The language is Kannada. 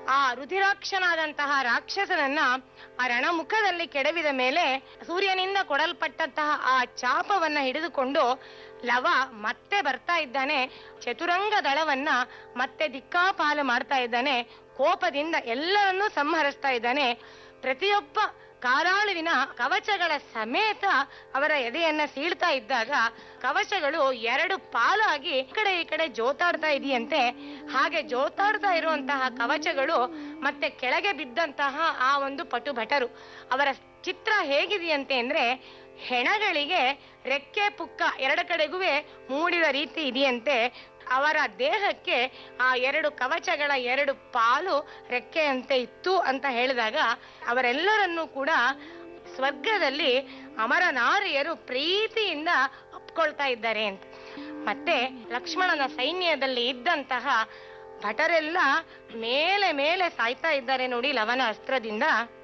ಆ ರುಧಿರಾಕ್ಷನಾದಂತಹ ರಾಕ್ಷಸನನ್ನ ಆ ರಣಮುಖದಲ್ಲಿ ಕೆಡವಿದ ಮೇಲೆ ಸೂರ್ಯನಿಂದ ಕೊಡಲ್ಪಟ್ಟಂತಹ ಆ ಚಾಪವನ್ನ ಹಿಡಿದುಕೊಂಡು ಲವ ಮತ್ತೆ ಬರ್ತಾ ಇದ್ದಾನೆ ಚತುರಂಗ ದಳವನ್ನ ಮತ್ತೆ ದಿಕ್ಕಾಪಾಲು ಮಾಡ್ತಾ ಇದ್ದಾನೆ ಕೋಪದಿಂದ ಎಲ್ಲರನ್ನೂ ಸಂಹರಿಸ್ತಾ ಇದ್ದಾನೆ ಪ್ರತಿಯೊಬ್ಬ ಕಾರಾಳುವಿನ ಕವಚಗಳ ಸಮೇತ ಅವರ ಎದೆಯನ್ನ ಸೀಳ್ತಾ ಇದ್ದಾಗ ಕವಚಗಳು ಎರಡು ಪಾಲಾಗಿ ಈ ಕಡೆ ಈ ಕಡೆ ಜೋತಾಡ್ತಾ ಇದೆಯಂತೆ ಹಾಗೆ ಜೋತಾಡ್ತಾ ಇರುವಂತಹ ಕವಚಗಳು ಮತ್ತೆ ಕೆಳಗೆ ಬಿದ್ದಂತಹ ಆ ಒಂದು ಪಟು ಭಟರು ಅವರ ಚಿತ್ರ ಹೇಗಿದೆಯಂತೆ ಅಂದ್ರೆ ಹೆಣಗಳಿಗೆ ರೆಕ್ಕೆ ಪುಕ್ಕ ಎರಡು ಕಡೆಗೂ ಮೂಡಿದ ರೀತಿ ಇದೆಯಂತೆ ಅವರ ದೇಹಕ್ಕೆ ಆ ಎರಡು ಕವಚಗಳ ಎರಡು ಪಾಲು ರೆಕ್ಕೆಯಂತೆ ಇತ್ತು ಅಂತ ಹೇಳಿದಾಗ ಅವರೆಲ್ಲರನ್ನೂ ಕೂಡ ಸ್ವರ್ಗದಲ್ಲಿ ಅಮರ ನಾರಿಯರು ಪ್ರೀತಿಯಿಂದ ಒಪ್ಕೊಳ್ತಾ ಇದ್ದಾರೆ ಅಂತ ಮತ್ತೆ ಲಕ್ಷ್ಮಣನ ಸೈನ್ಯದಲ್ಲಿ ಇದ್ದಂತಹ ಭಟರೆಲ್ಲ ಮೇಲೆ ಮೇಲೆ ಸಾಯ್ತಾ ಇದ್ದಾರೆ ನೋಡಿ ಲವನ ಅಸ್ತ್ರದಿಂದ